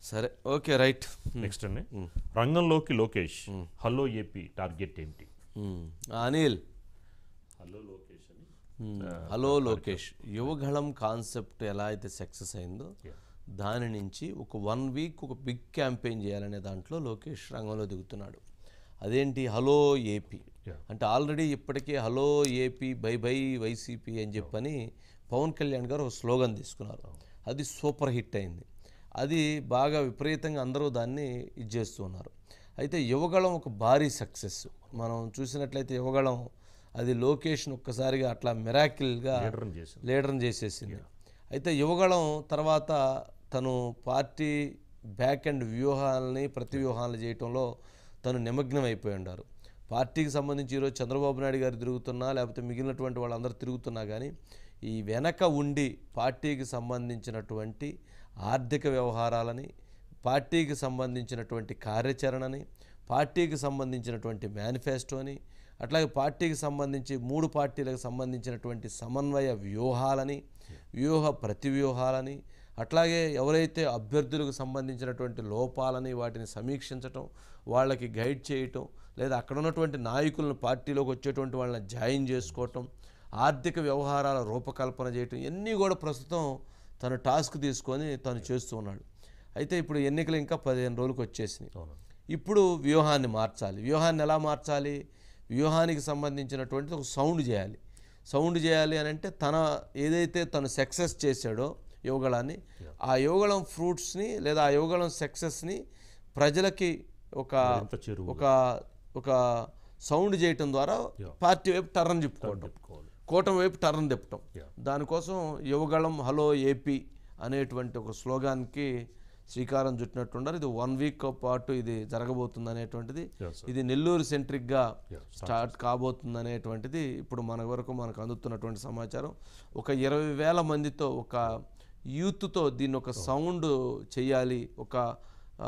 సరే okay right next అండి రంగంలోకి లోకేష్ హలో ఏపీ టార్గెట్ ఏంటి మ్మ్. అనిల్ హలో లోకేష్ అని మ్మ్. హలో లోకేష్ యువగళం కాన్సెప్ట్ ఎలా అయితే సక్సెస్ అయిందో దాని నుంచి ఒక వన్ వీక్ ఒక బిగ్ క్యాంపెయిన్ చేయాలనే దాంట్లో లోకేష్ రంగంలో దిగుతున్నాడు అదేంటి హలో ఏపీ Yeah. అంటే ఆల్రెడీ ఇప్పటికే hello AP bye bye YCP అని చెప్పని పవన్ కళ్యాణ్ గారు ఒక స్లోగన్ తీసుకున్నారు అది సూపర్ హిట్ అయింది అది బాగా విపరీతంగా అందరూ దాన్ని ఇది చేస్తున్నారు అయితే యువగళం ఒక భారీ సక్సెస్ మనం చూసినట్లయితే యువగళం అది లొకేషన్ ఒక్కసారిగా అట్లా మిరాకిల్గా లీడర్ని చేసింది లీడర్ని చేసేసింది అయితే యువగళం తర్వాత తను పార్టీ బ్యాక్ అండ్ వ్యూహాలని ప్రతి వ్యూహాలను చేయటంలో తను నిమగ్నం అయిపోయి ఉన్నారు పార్టీకి సంబంధించి ఈరోజు చంద్రబాబు నాయుడు గారు తిరుగుతున్నా లేకపోతే మిగిలినటువంటి వాళ్ళందరూ తిరుగుతున్నా కానీ ఈ వెనక ఉండి పార్టీకి సంబంధించినటువంటి ఆర్థిక వ్యవహారాలని పార్టీకి సంబంధించినటువంటి కార్యాచరణని పార్టీకి సంబంధించినటువంటి మేనిఫెస్టోని అట్లాగే పార్టీకి సంబంధించి మూడు పార్టీలకు సంబంధించినటువంటి సమన్వయ వ్యూహాలని వ్యూహ ప్రతివ్యూహాలని అట్లాగే ఎవరైతే అభ్యర్థులకు సంబంధించినటువంటి లోపాలని వాటిని సమీక్షించటం వాళ్ళకి గైడ్ చేయటం లేదా అక్కడ ఉన్నటువంటి నాయకులను పార్టీలోకి వచ్చేటువంటి వాళ్ళని జాయిన్ చేసుకోవటం ఆర్థిక వ్యవహారాల రూపకల్పన చేయటం ఇవన్నీ కూడా ప్రస్తుతం తను టాస్క్ తీసుకొని తను చేస్తూ ఉన్నాడు అయితే ఇప్పుడు ఎన్నికలు ఇంకా పదిహేను రోజులకు వచ్చేసినాయి అవును ఇప్పుడు వ్యూహాన్ని మార్చాలి వ్యూహాన్ని ఎలా మార్చాలి వ్యూహానికి సంబంధించినటువంటి ఒక సౌండ్ చేయాలి సౌండ్ చేయాలి అని అంటే తన ఏదైతే తను సక్సెస్ చేశాడో యువగళాన్ని ఆ యువగళం ఫ్రూట్స్ని లేదా ఆ యువగళం సక్సెస్ని ప్రజలకి ఒక ఎంత చెరువు ఒక ఒక సౌండ్ చేయటం ద్వారా పార్టీ వైపు టర్న్ చెప్పుకోవటం చెప్పుకోవాలి కూటమి వైపు టర్న్ తిప్పటం Yeah. దానికోసం యువగళం హలో ఏపీ అనేటువంటి ఒక స్లోగాన్కి శ్రీకారం చుట్టినట్టున్నారు ఇది వన్ వీక్ పాటు ఇది జరగబోతుంది అనేటువంటిది Yes, sir. ఇది నెల్లూరు సెంట్రిక్గా Yeah, స్టార్ట్ కాబోతుంది అనేటువంటిది ఇప్పుడు మన వరకు మనకు అందుతున్నటువంటి సమాచారం ఒక ఇరవై వేల మందితో ఒక యూత్తో దీన్ని ఒక సౌండ్ చేయాలి ఒక ఆ,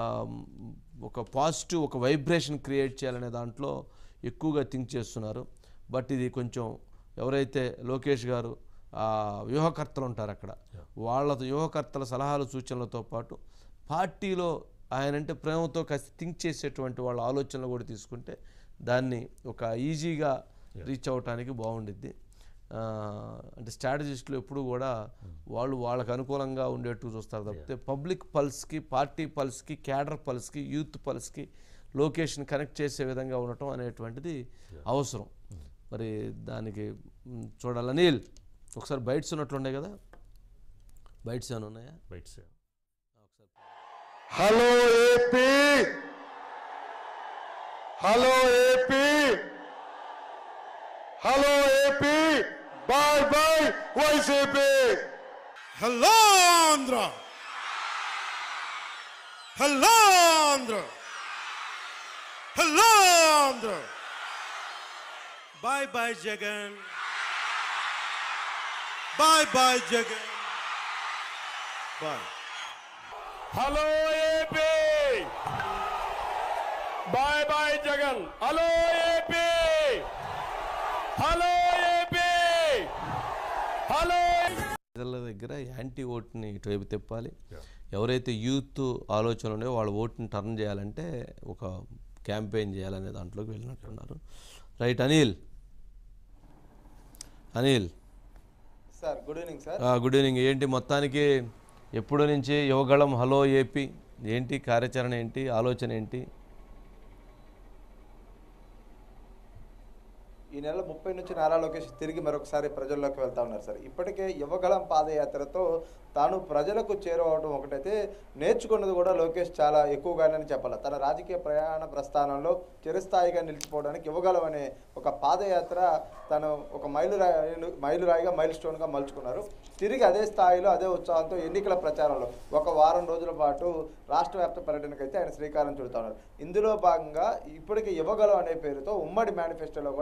ఒక పాజిటివ్ ఒక వైబ్రేషన్ క్రియేట్ చేయాలనే దాంట్లో ఎక్కువగా థింక్ చేస్తున్నారు బట్ ఇది కొంచెం ఎవరైతే లోకేష్ గారు ఆ వ్యూహకర్తలు ఉంటారు అక్కడ వాళ్ళ వ్యూహకర్తల సలహాలు సూచనలతో పాటు పార్టీలో ఆయనంటే ప్రేమతో కాస్త థింక్ చేసేటువంటి వాళ్ళ ఆలోచనలు కూడా తీసుకుంటే దాన్ని ఒక ఈజీగా రీచ్ అవటానికి బాగుండిద్ది ఆ, అంటే స్ట్రాటజిస్టులు ఎప్పుడు కూడా వాళ్ళు వాళ్ళకు అనుకూలంగా ఉండేట్టు చూస్తారు తప్పితే పబ్లిక్ పల్స్కి పార్టీ పల్స్కి క్యాడర్ పల్స్కి యూత్ పల్స్కి లొకేషన్ కనెక్ట్ చేసే విధంగా ఉండటం అనేటువంటిది అవసరం మరి దానికి మ్, చూడాలి అనిల్ ఒకసారి బైట్స్ ఉన్నట్లుండే కదా బైట్స్ ఏమైనా ఉన్నాయా bites hello AP hello AP hello AP bye bye YCP hello Andhra hello Andhra hello Andhra bye bye Jagan bye bye Jagan bye hello AP bye bye Jagan hello AP hello AP hello ప్రజల దగ్గర యాంటీ ఓట్ని ఇటువైపు తిప్పాలి ఎవరైతే యూత్ ఆలోచనలు ఉన్నాయో వాళ్ళ ఓట్ని టర్న్ చేయాలంటే ఒక క్యాంపెయిన్ చేయాలనే దాంట్లోకి వెళ్ళినట్టున్నారు right Anil Anil sir good evening sir ఆ, గుడ్ ఈవినింగ్ ఏంటి మొత్తానికి ఎప్పుడు నుంచి యువగళం హలో ఏపీ ఏంటి కార్యాచరణ ఏంటి ఆలోచన ఏంటి ఈ నెల ముప్పై నుంచి నారా లోకేష్ తిరిగి మరొకసారి ప్రజల్లోకి వెళ్తా ఉన్నారు సార్ ఇప్పటికే యువగళం పాదయాత్రతో తాను ప్రజలకు చేరువవడం ఒకటైతే నేర్చుకున్నది కూడా లోకేష్ చాలా ఎక్కువగానే చెప్పాలి తన రాజకీయ ప్రయాణ ప్రస్థానంలో చిరస్థాయిగా నిలిచిపోవడానికి యువగళం అనే ఒక పాదయాత్ర తను ఒక మైలురాయి మైలురాయిగా మైల్ స్టోన్గా మలుచుకున్నారు తిరిగి అదే స్థాయిలో అదే ఉత్సాహంతో ఎన్నికల ప్రచారంలో ఒక వారం రోజుల పాటు రాష్ట్ర వ్యాప్త పర్యటనకైతే ఆయన శ్రీకారం చుడుతా ఉన్నారు ఇందులో భాగంగా ఇప్పటికే యువగలం అనే పేరుతో ఉమ్మడి మేనిఫెస్టోలో కూడా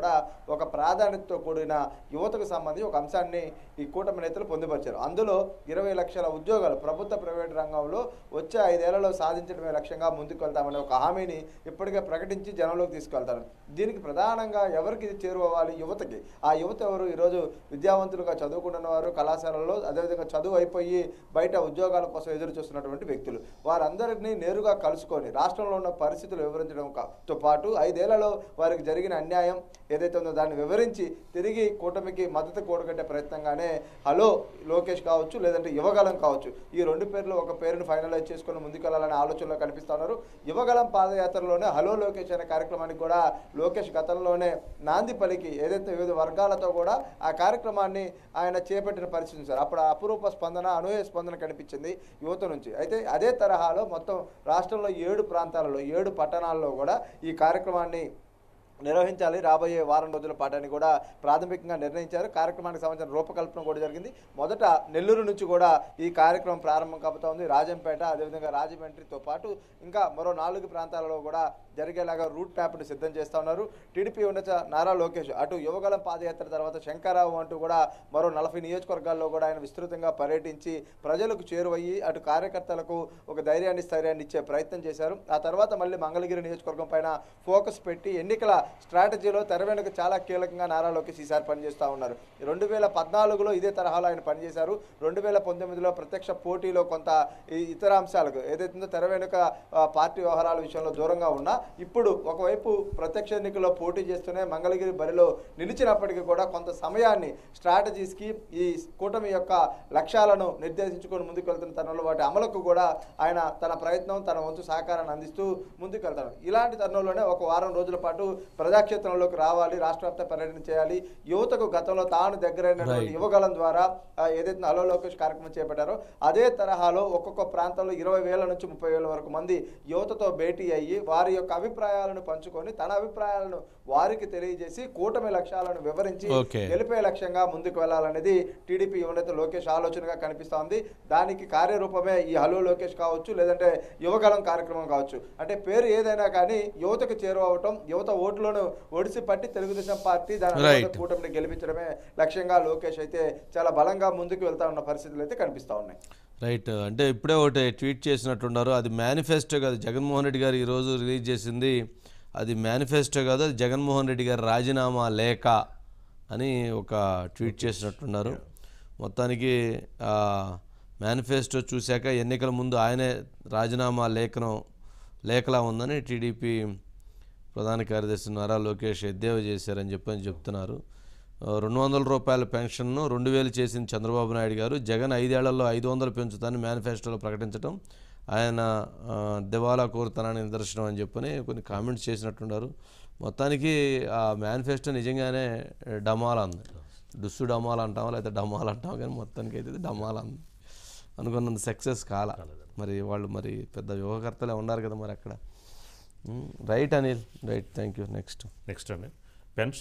ఒక ప్రాధాన్యతతో కూడిన యువతకు సంబంధించి ఒక అంశాన్ని ఈ కూటమి నేతలు పొందుపరిచారు అందులో ఇరవై లక్షల ఉద్యోగాలు ప్రభుత్వ ప్రైవేటు రంగంలో వచ్చే ఐదేళ్లలో సాధించడమే లక్ష్యంగా ముందుకు వెళ్తామనే ఒక హామీని ఇప్పటికే ప్రకటించి జనంలోకి తీసుకెళ్తారు దీనికి ప్రధానంగా ఎవరికి ఇది చేరువవ్వాలి యువతకి ఆ యువత ఎవరు ఈరోజు విద్యావంతులుగా చదువుకుంటున్న వారు కళాశాలల్లో అదేవిధంగా చదువు అయిపోయి బయట ఉద్యోగాల కోసం ఎదురు చూస్తున్నటువంటి వ్యక్తులు వారందరినీ నేరుగా కలుసుకొని రాష్ట్రంలో ఉన్న పరిస్థితులు వివరించడం కా- తో పాటు ఐదేళ్లలో వారికి జరిగిన అన్యాయం ఏదైతే ఉందో దాన్ని వివరించి తిరిగి కూటమికి మద్దతు కూడగట్టే ప్రయత్నంగానే హలో లోకేష్ కావచ్చు లేదంటే యువగలం కావచ్చు ఈ రెండు పేర్లు ఒక పేరును ఫైనలైజ్ చేసుకొని ముందుకెళ్లాలనే ఆలోచనలో కనిపిస్తా ఉన్నారు యువగలం పాదయాత్రలోనే హలో లోకేష్ అనే కార్యక్రమానికి కూడా లోకేష్ గతంలోనే నాంది పలికి ఏదైతే వివిధ వర్గాలతో కూడా ఆ కార్యక్రమాన్ని ఆయన చేపట్టిన పరిస్థితి ఉంది సార్ అప్పుడు ఆ అపురూప స్పందన అనూహ్య స్పందన కనిపించింది యువత నుంచి అయితే అదే తరహాలో మొత్తం రాష్ట్రంలో ఏడు ప్రాంతాలలో ఏడు పట్టణాల్లో కూడా ఈ కార్యక్రమాన్ని నిర్వహించాలి రాబోయే వారం రోజుల పాటు అని కూడా ప్రాథమికంగా నిర్ణయించారు కార్యక్రమానికి సంబంధించిన రూపకల్పన కూడా జరిగింది మొదట నెల్లూరు నుంచి కూడా ఈ కార్యక్రమం ప్రారంభం కాబోతా ఉంది రాజంపేట అదేవిధంగా రాజమండ్రితో పాటు ఇంకా మరో నాలుగు ప్రాంతాలలో కూడా జరిగేలాగా రూట్ మ్యాప్ను సిద్ధం చేస్తా ఉన్నారు టీడీపీ ఉన్నత నారా లోకేష్ అటు యువగలం పాదయాత్ర తర్వాత శంకరావు అంటూ కూడా మరో నలభై నియోజకవర్గాల్లో కూడా ఆయన విస్తృతంగా పర్యటించి ప్రజలకు చేరువయ్యి అటు కార్యకర్తలకు ఒక ధైర్యాన్ని స్థైర్యాన్ని ఇచ్చే ప్రయత్నం చేశారు ఆ తర్వాత మళ్ళీ మంగళగిరి నియోజకవర్గం పైన ఫోకస్ పెట్టి ఎన్నికల స్ట్రాటజీలో తెర వెనుక చాలా కీలకంగా నారా లోకేష్ ఈసారి పనిచేస్తూ ఉన్నారు రెండు వేల పద్నాలుగులో ఇదే తరహాలో ఆయన పనిచేశారు రెండు వేల పంతొమ్మిదిలో ప్రత్యక్ష పోటీలో కొంత ఈ ఇతర అంశాలకు ఏదైతుందో తెర వెనుక ఆ, పార్టీ వ్యవహారాల విషయంలో దూరంగా ఉన్నా ఇప్పుడు ఒకవైపు ప్రత్యక్ష ఎన్నికల్లో పోటీ చేస్తూనే మంగళగిరి బరిలో నిలిచినప్పటికీ కూడా కొంత సమయాన్ని స్ట్రాటజీస్కి ఈ కూటమి యొక్క లక్ష్యాలను నిర్దేశించుకొని ముందుకు వెళ్తున్న తరుణంలో వాటి అమలుకు కూడా ఆయన తన ప్రయత్నం తన వంతు సహకారాన్ని అందిస్తూ ముందుకు వెళ్తాడు ఇలాంటి తరుణంలోనే ఒక వారం రోజుల పాటు ప్రజాక్షేత్రంలోకి రావాలి రాష్ట్ర వ్యాప్త పర్యటన చేయాలి యువతకు గతంలో తాను దగ్గరైనటువంటి Right. యువగలం ద్వారా ఆ, ఏదైతే అలో లోకేష్ కార్యక్రమం చేపట్టారో అదే తరహాలో ఒక్కొక్క ప్రాంతంలో ఇరవై వేల నుంచి ముప్పై వేల వరకు మంది యువతతో భేటీ అయ్యి వారి యొక్క అభిప్రాయాలను పంచుకొని తన అభిప్రాయాలను వారికి తెలియజేసి కూటమి లక్ష్యాలను వివరించి Okay. గెలిపే లక్ష్యంగా ముందుకు వెళ్ళాలనేది టీడీపీ యువనేత లోకేష్ ఆలోచనగా కనిపిస్తోంది దానికి కార్యరూపమే ఈ హలో లోకేష్ కావచ్చు లేదంటే యువగలం కార్యక్రమం కావచ్చు అంటే పేరు ఏదైనా కానీ యువతకు చేరువవటం యువత ఓట్లను ఒడిసి పట్టి తెలుగుదేశం పార్టీ దాని Right. అనుబంధ కూటమిని గెలిపించడమే లక్ష్యంగా లోకేష్ అయితే చాలా బలంగా ముందుకు వెళ్తా ఉన్న పరిస్థితులు అయితే కనిపిస్తా ఉన్నాయి రైట్ అంటే ఇప్పుడే ఒకటి ట్వీట్ చేసినట్టున్నారు అది మేనిఫెస్టో కాదు జగన్మోహన్ రెడ్డి గారు ఈరోజు రిలీజ్ చేసింది అది మేనిఫెస్టో కాదు అది జగన్మోహన్ రెడ్డి గారి రాజీనామా లేఖ అని ఒక ట్వీట్ చేసినట్టున్నారు మొత్తానికి మేనిఫెస్టో చూశాక ఎన్నికల ముందు ఆయనే రాజీనామా లేఖనం లేఖలా ఉందని టీడీపీ ప్రధాన కార్యదర్శి నారా లోకేష్ ఎద్దేవా చేశారని చెప్పని చెప్తున్నారు ఆ, రెండు వందల రూపాయల పెన్షన్ను రెండు వేలు చేసిన చంద్రబాబు నాయుడు గారు జగన్ ఐదేళ్లలో ఐదు వందలు పెంచుతానని మేనిఫెస్టోలో ప్రకటించడం ఆయన ఆ, దివాలా కోరుతానని నిదర్శనం అని చెప్పని కొన్ని కామెంట్స్ చేసినట్టున్నారు మొత్తానికి ఆ మేనిఫెస్టో నిజంగానే డమాల్ అంది డుస్సు డమాల్ అంటామా లేకపోతే డమాల్ అంటామా కానీ మొత్తానికి అయితే ఇది డమాల్ అంది అనుకున్నంత సక్సెస్ కాల మరి వాళ్ళు మరి పెద్ద యువకర్తలే ఉన్నారు కదా మరి అక్కడ right Anil right thank you next next అండి పెన్షన్